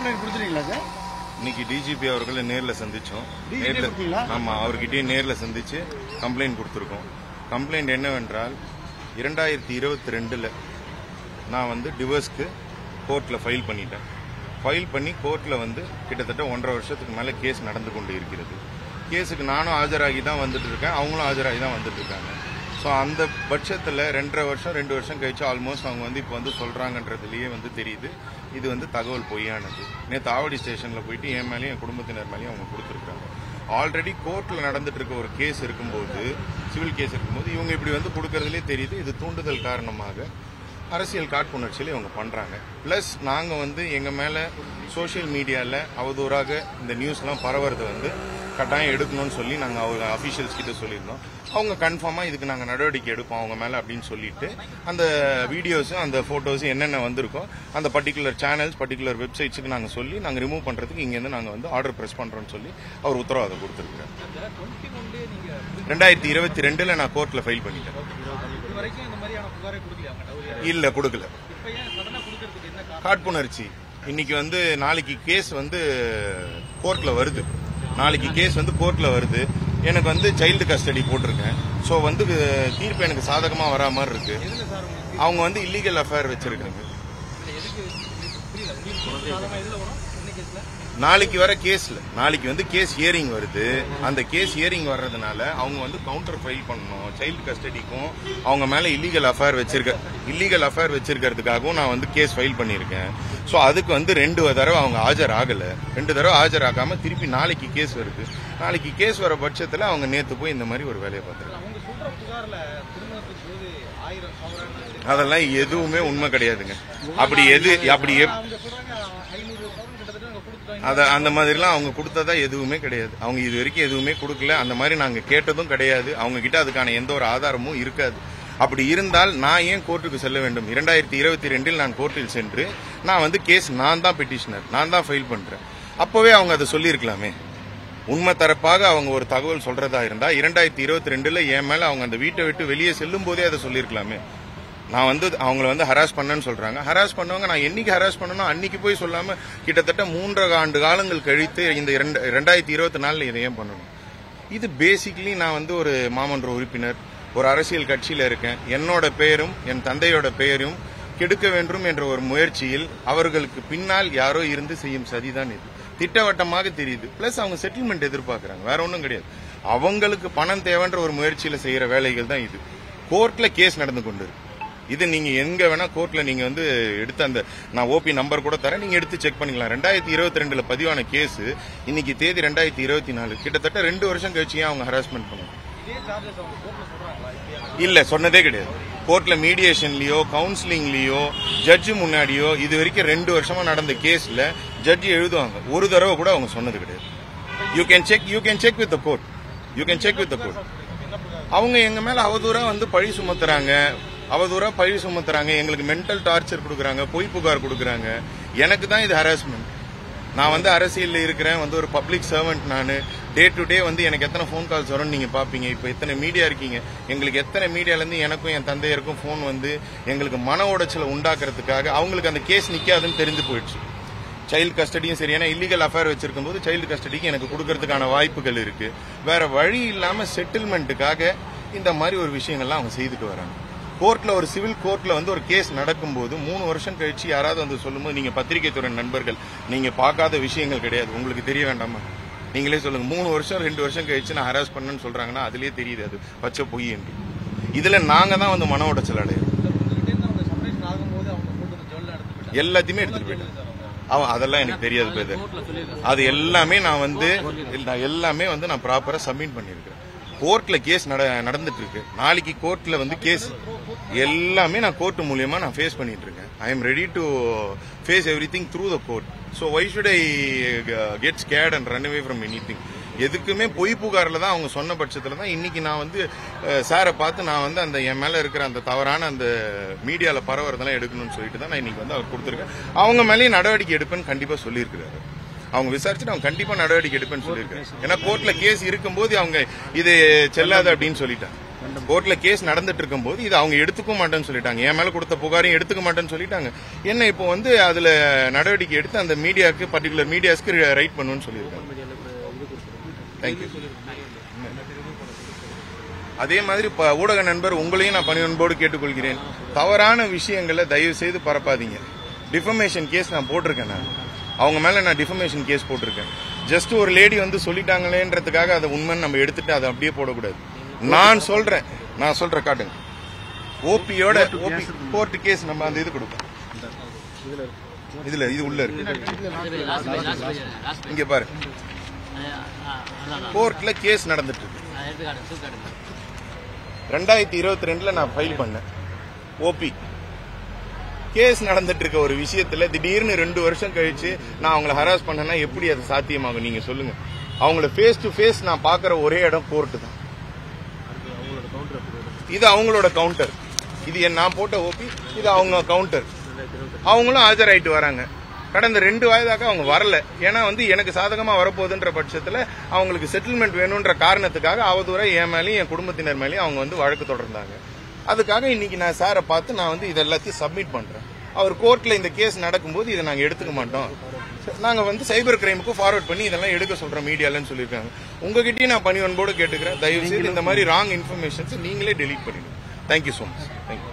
Complaint கொடுத்துட்டீங்களா sir இன்னைக்கு DGP அவர்களை நேர்ல சந்திச்சோம் DGP நேர்ல கொடுத்தீங்களா? ஆமா அவர்கிட்டயே நேர்ல சந்திச்சு கம்ப்ளைண்ட் கொடுத்துருக்கோம் கம்ப்ளைண்ட் என்னவென்றால் இரண்டாயிரத்தி இருபத்தி ரெண்டுல நான் வந்து டிவோர்ஸ்க்கு கோர்ட்ல ஃபைல் பண்ணிட்டேன் ஃபைல் பண்ணி கோர்ட்ல வந்து கிட்டத்தட்ட ஒன்றரை வருஷத்துக்கு மேல கேஸ் நடந்து கொண்டு இருக்கிறது கேஸுக்கு நானும் ஆஜராகி தான் வந்துட்டு இருக்கேன் அவங்களும் ஆஜராகி தான் வந்துட்டு இருக்காங்க ஸோ அந்த பட்சத்தில் ரெண்டரை வருஷம் ரெண்டு வருஷம் கழிச்சு ஆல்மோஸ்ட் அவங்க வந்து இப்போ வந்து சொல்றாங்கன்றதுலயே வந்து தெரியுது இது வந்து தகவல் பொய்யானது நேற்று ஆவடி ஸ்டேஷனில் போயிட்டு என் மேலேயும் என் குடும்பத்தினர் மேலேயும் அவங்க கொடுத்துருக்காங்க ஆல்ரெடி கோர்ட்டில் நடந்துட்டு இருக்க ஒரு கேஸ் இருக்கும்போது சிவில் கேஸ் இருக்கும்போது இவங்க இப்படி வந்து கொடுக்கறதுலே தெரியுது இது தூண்டுதல் காரணமாக அரசியல் காழ்ப்புணர்ச்சியில் இவங்க பண்றாங்க பிளஸ் நாங்க வந்து எங்க மேல சோஷியல் மீடியால அவதூறாக இந்த நியூஸ்லாம் பரவுறது வந்து கட்டாயம் எடுக்கணும்னு சொல்லி நாங்க அவங்க அபிஷியல்ஸ் கிட்ட சொல்லியிருந்தோம் அவங்க கன்ஃபார்மா இதுக்கு நாங்க நடவடிக்கை எடுப்போம் அவங்க மேல அப்படின்னு சொல்லிட்டு அந்த வீடியோஸும் அந்த போட்டோஸும் என்னென்ன வந்திருக்கோ அந்த பர்டிகுலர் சேனல்ஸ் பர்டிகுலர் வெப்சைட்ஸுக்கு நாங்க சொல்லி நாங்க ரிமூவ் பண்றதுக்கு இங்க இருந்து நாங்க வந்து ஆர்டர் பிரஸ் பண்றோம்னு சொல்லி அவர் உத்தரவாதம் கொடுத்துருக்காரு ரெண்டாயிரத்தி இருபத்தி ரெண்டுல நான் கோர்ட்ல ஃபைல் பண்ணிட்டேன் இது வரைக்கும் இந்த மாதிரியான புகாரை கொடுக்கலையா அவங்க டவுரி இல்ல கொடுக்கல இப்ப ஏன் சடனா கொடுக்கறதுக்கு என்ன காரணம் காட்புணர்ச்சி இன்னைக்கு வந்து நாளைக்கு கேஸ் வந்து கோர்ட்ல வருது நாளைக்கு கேஸ் வந்து கோர்ட்ல வருது எனக்கு வந்து சைல்டு கஸ்டடி போட்டிருக்கேன் ஸோ வந்து அஹ், தீர்ப்பு எனக்கு சாதகமா வரா மாதிரி இருக்கு எதுல சார் உங்களுக்கு அவங்க வந்து இல்லீகல் அஃபேர் வச்சிருக்காங்க இல்ல எதுக்கு புரியல உங்களுக்கு சாதகமா எதுல வரும் என்ன கேஸ்ல நாளைக்கு வர கேஸ்ல நாளைக்கு வந்து கேஸ் ஹியரிங் வருது அந்த கேஸ் ஹியரிங் வர்றதுனால அவங்க வந்து கவுண்டர் ஃபைல் பண்ணணும் சைல்டு கஸ்டடிக்கும் அவங்க மேல இல்லீகல் அஃபேர் வச்சிருக்க இல்லீகல் அஃபேர் வச்சிருக்கிறதுக்காகவும் நான் வந்து கேஸ் ஃபைல் பண்ணியிருக்கேன் ஸோ அதுக்கு வந்து ரெண்டு தடவை அவங்க ஆஜர் ஆகல ரெண்டு தடவை ஆஜர் ஆகாம திருப்பி நாளைக்கு கேஸ் வருது நாளைக்கு கேஸ் வர பட்சத்தில் அவங்க நேத்து போய் இந்த மாதிரி ஒரு வேலையை பார்த்துருக்காங்க அவங்க சொல்ற புகார்ல திருமணத்துக்கு போது ஆயிரம் சவரன் அதெல்லாம் எதுவுமே உண்மை கிடையாதுங்க அப்படி எது அப்படி எப்- அவங்க சொல்றாங்க ஐநூறு சவரன் கிட்டத்தட்ட அவங்க கொடுத்துட்டாங்க அத அந்த மாதிரிலாம் அவங்க கொடுத்ததா எதுவுமே கிடையாது அவங்க இது வரைக்கும் எதுவுமே கொடுக்கல அந்த மாதிரி நாங்க கேட்டதும் கிடையாது அவங்க கிட்ட அதுக்கான எந்த ஒரு ஆதாரமும் இருக்காது அப்படி இருந்தால் நான் ஏன் கோர்ட்டுக்கு செல்ல வேண்டும் இரண்டாயிரத்தி இருபத்தி ரெண்டில் நான் கோர்ட்டில் சென்று நான் வந்து கேஸ் நான் தான் பெட்டிஷனர் நான் தான் ஃபைல் பண்றேன் அப்பவே அவங்க அதை சொல்லியிருக்கலாமே உண்மை தரப்பாக அவங்க ஒரு தகவல் சொல்றதா இருந்தா இரண்டாயிரத்தி இருபத்தி ரெண்டுல என் மேல அவங்க அந்த வீட்டை விட்டு வெளியே செல்லும் போதே அதை சொல்லியிருக்கலாமே நான் வந்து அவங்கள வந்து ஹராஸ் பண்ணேன்னு சொல்றாங்க ஹராஸ் பண்ணவங்க நான் என்னைக்கு ஹராஸ் பண்ணணும் அன்னைக்கு போய் சொல்லாம கிட்டத்தட்ட மூன்றரை ஆண்டு காலங்கள் கழித்து இந்த இரண்டு ரெண்டாயிரத்தி இருபத்தி நாலுல இதை ஏன் பண்ணணும் இது பேசிக்கலி நான் வந்து ஒரு மாமன்ற உறுப்பினர் ஒரு அரசியல் கட்சியில இருக்கேன் என்னோட பெயரும் என் தந்தையோட பெயரும் கெடுக்க வேண்டும் என்ற ஒரு முயற்சியில் அவர்களுக்கு பின்னால் யாரோ இருந்து செய்யும் சதிதான் இது திட்டவட்டமாக தெரியுது பிளஸ் அவங்க செட்டில்மெண்ட் எதிர்பார்க்கறாங்க வேற ஒன்றும் கிடையாது அவங்களுக்கு பணம் தேவைன்ற ஒரு முயற்சியில செய்யற வேலைகள் தான் இது கோர்ட்ல கேஸ் நடந்து கொண்டு இருக்கு இது நீங்க எங்க வேணா கோர்ட்ல நீங்க வந்து எடுத்த அந்த நான் ஓபி நம்பர் கூட தரேன் நீங்க எடுத்து செக் பண்ணிக்கலாம் ரெண்டாயிரத்தி இருபத்தி ரெண்டுல பதிவான கேஸ் இன்னைக்கு தேதி ரெண்டாயிரத்தி இருபத்தி நாலு கிட்டத்தட்ட ரெண்டு வருஷம் கழிச்சு ஏன் அவங்க ஹராஸ்மெண்ட் பண்ணுவாங்க இதே சார்ஜஸ் அவங்க கோர்ட்ல சொல்றாங்களா இப்படியா இல்ல சொன்னதே கிடையாது கோர்ட்ல மீடியேஷன்லயோ கவுன்சிலிங்லயோ ஜட்ஜு முன்னாடியோ இது வரைக்கும் ரெண்டு வருஷமா நடந்த கேஸ்ல ஜட்ஜி எழுதுவாங்க ஒரு தடவை கூட அவங்க சொன்னது கிடையாது you can check you can check with the court you can check with the court என்ன புகார் அவங்க எங்க மேல அவதூறா வந்து பழி சுமத்துறாங்க அவதூறா பழி சுமத்துறாங்க எங்களுக்கு மென்டல் டார்ச்சர் கொடுக்குறாங்க பொய் புகார் கொடுக்குறாங்க எனக்கு தான் இது ஹராஸ்மெண்ட் நான் வந்து அரசியல்ல இருக்கிறேன் வந்து ஒரு பப்ளிக் சர்வெண்ட் நான் டே டு டே வந்து எனக்கு எத்தனை ஃபோன் கால்ஸ் வரும்னு நீங்க பாப்பீங்க இப்போ எத்தனை மீடியா இருக்கீங்க எங்களுக்கு எத்தனை மீடியால இருந்து எனக்கும் என் தந்தையருக்கும் ஃபோன் வந்து எங்களுக்கு மன உடைச்சலை உண்டாக்குறதுக்காக அவங்களுக்கு அந்த கேஸ் நிக்காதுன்னு தெரிஞ்சு போயிடுச்சு சைல்டு கஸ்டடியும் சரி ஏன்னா இல்லீகல் அஃபேர் வச்சிருக்கும் போது சைல்டு கஸ்டடிக்கு எனக்கு கொடுக்கறதுக்கான வாய்ப்புகள் இருக்கு வேற வழி இல்லாம செட்டில்மெண்ட்டுக்காக இந்த மாதிரி ஒரு விஷயங்கள்லாம் அவங்க செய்துட்டு வராங்க கோர்ட்ல ஒரு சிவில் கோர்ட்ல வந்து ஒரு கேஸ் நடக்கும்போது மூணு வருஷம் கழிச்சு யாராவது வந்து சொல்லும்போது நீங்க பத்திரிகை துறை நண்பர்கள் நீங்க பார்க்காத விஷயங்கள் கிடையாது உங்களுக்கு தெரிய வேண்டாமா நீங்களே சொல்லுங்க மூணு வருஷம் ரெண்டு வருஷம் கழிச்சு நான் ஹராஸ் பண்ணேன்னு சொல்றாங்கன்னா அதுலயே தெரியுது அது பச்சை பொய் என்று இதுல நாங்க தான் வந்து மன உடைச்சல் அடையிறோம் உங்ககிட்ட இருந்து அவங்க செப்பரேஷன் ஆகும்போது அவங்க போட்டு அந்த ஜுவல்ல எடுத்து போயிட்டாங்க எல்லாத்தையுமே எடுத்துட்டு போயிட்டேன் அவன் அதெல்லாம் எனக்கு தெரியாது பிரதர் அது எல்லாமே நான் வந்து நான் எல்லாமே வந்து நான் ப்ராப்பரா சப்மிட் பண்ணிருக்கேன் கோர்ட்ல கேஸ் நடந்துட்டு இருக்கு நாளைக்கு கோர்ட்ல வந்து கேஸ் எல்லாமே நான் கோர்ட் மூலியமா நான் ஃபேஸ் பண்ணிட்டு இருக்கேன் I am ready to face everything through the court so why should I get scared and run away from anything எதுக்குமே பொய் புகாரில் தான் அவங்க சொன்ன பட்சத்தில் தான் இன்னைக்கு நான் வந்து சாரை பார்த்து நான் வந்து அந்த என் மேலே இருக்கிற அந்த தவறான அந்த மீடியாவில் பரவுறதெல்லாம் எடுக்கணும்னு சொல்லிட்டு தான் நான் இன்னைக்கு வந்து அவர் கொடுத்துருக்கேன் அவங்க மேலேயும் நடவடிக்கை எடுப்பேன்னு கண்டிப்பாக சொல்லியிருக்கிறாரு அவங்க விசாரிச்சுட்டு அவங்க கண்டிப்பாக நடவடிக்கை எடுப்பேன்னு சொல்லியிருக்காரு ஏன்னா கோர்ட்டில் கேஸ் இருக்கும்போது அவங்க இது செல்லாது அப்படின்னு சொல்லிட்டாங்க கோர்ட்ல கேஸ் நடந்துட்டு இருக்கும்போது இது அவங்க எடுத்துக்க மாட்டேன்னு சொல்லிட்டாங்க என் மேல கொடுத்த புகாரையும் எடுத்துக்க மாட்டேன்னு சொல்லிட்டாங்க என்ன இப்போ வந்து அதுல நடவடிக்கை எடுத்து அந்த மீடியாவுக்கு பர்டிகுலர் மீடியாஸ்க்கு ரைட் பண்ணுன்னு சொல்லியிருக்காங்க தேங்க்யூ அதே மாதிரி ப- ஊடக நண்பர் உங்களையும் நான் பணிவன்போடு கேட்டுக்கொள்கிறேன் தவறான விஷயங்களை தயவு செய்து பரப்பாதீங்க டிஃபமேஷன் கேஸ் நான் போட்டிருக்கேன் நான் அவங்க மேல நான் டிஃபமேஷன் கேஸ் போட்டிருக்கேன் ஜஸ்ட் ஒரு லேடி வந்து சொல்லிட்டாங்களேன்றதுக்காக அதை உண்மைன்னு நம்ம எடுத்துட்டு அதை அப்படியே போடக்கூடாது நான் சொல்றேன் நான் சொல்றேன் காட்டுங்க ஓபியோட ஓபி கோர்ட் கேஸ் நம்ம அந்த இது கொடுப்போம் இதுல இது உள்ள இருக்கு இங்க பாரு கோர்ட்ல கேஸ் நடந்துட்டு இருக்கு ரெண்டாயிரத்தி இருபத்தி ரெண்டுல நான் ஃபைல் பண்ணேன் ஓபி கேஸ் நடந்துட்டு இருக்க ஒரு விஷயத்துல திடீர்னு ரெண்டு வருஷம் கழிச்சு நான் அவங்கள ஹராஸ் பண்ணேன்னா எப்படி அது சாத்தியமாகும் நீங்க சொல்லுங்க அவங்கள ஃபேஸ் டு ஃபேஸ் நான் பாக்குற ஒரே இடம் கோர்ட்டு தான் இது அவங்களோட கவுண்டர் இது என் நான் போட்ட ஓபி இது அவங்க கவுண்டர் அவங்களும் ஆஜராயிட்டு வராங்க கடந்த ரெண்டு வயதாக அவங்க வரல ஏன்னா வந்து எனக்கு சாதகமா வரப்போகுதுன்ற பட்சத்துல அவங்களுக்கு செட்டில்மெண்ட் வேணும்ன்ற காரணத்துக்காக அவதூற என் மேலேயும் என் குடும்பத்தினர் மேலேயும் அவங்க வந்து வழக்கு தொடர்ந்தாங்க அதுக்காக இன்னைக்கு நான் சாரை பார்த்து நான் வந்து இது எல்லாத்தையும் சப்மிட் பண்றேன் அவர் கோர்ட்ல இந்த கேஸ் நடக்கும்போது இதை நாங்க எடுத்துக்க மாட்டோம் நாங்க வந்து சைபர் கிரைமுக்கு ஃபார்வர்ட் பண்ணி இதெல்லாம் எடுக்க சொல்றோம் மீடியாலன்னு சொல்லியிருக்காங்க உங்ககிட்டயும் நான் பணி அன்போடு கேட்டுக்கிறேன் தயவு செய்து இந்த மாதிரி ராங் இன்ஃபர்மேஷன்ஸ் நீங்களே டெலீட் பண்ணிடுங்க தேங்க்யூ ஸோ மச் தேங்க்யூ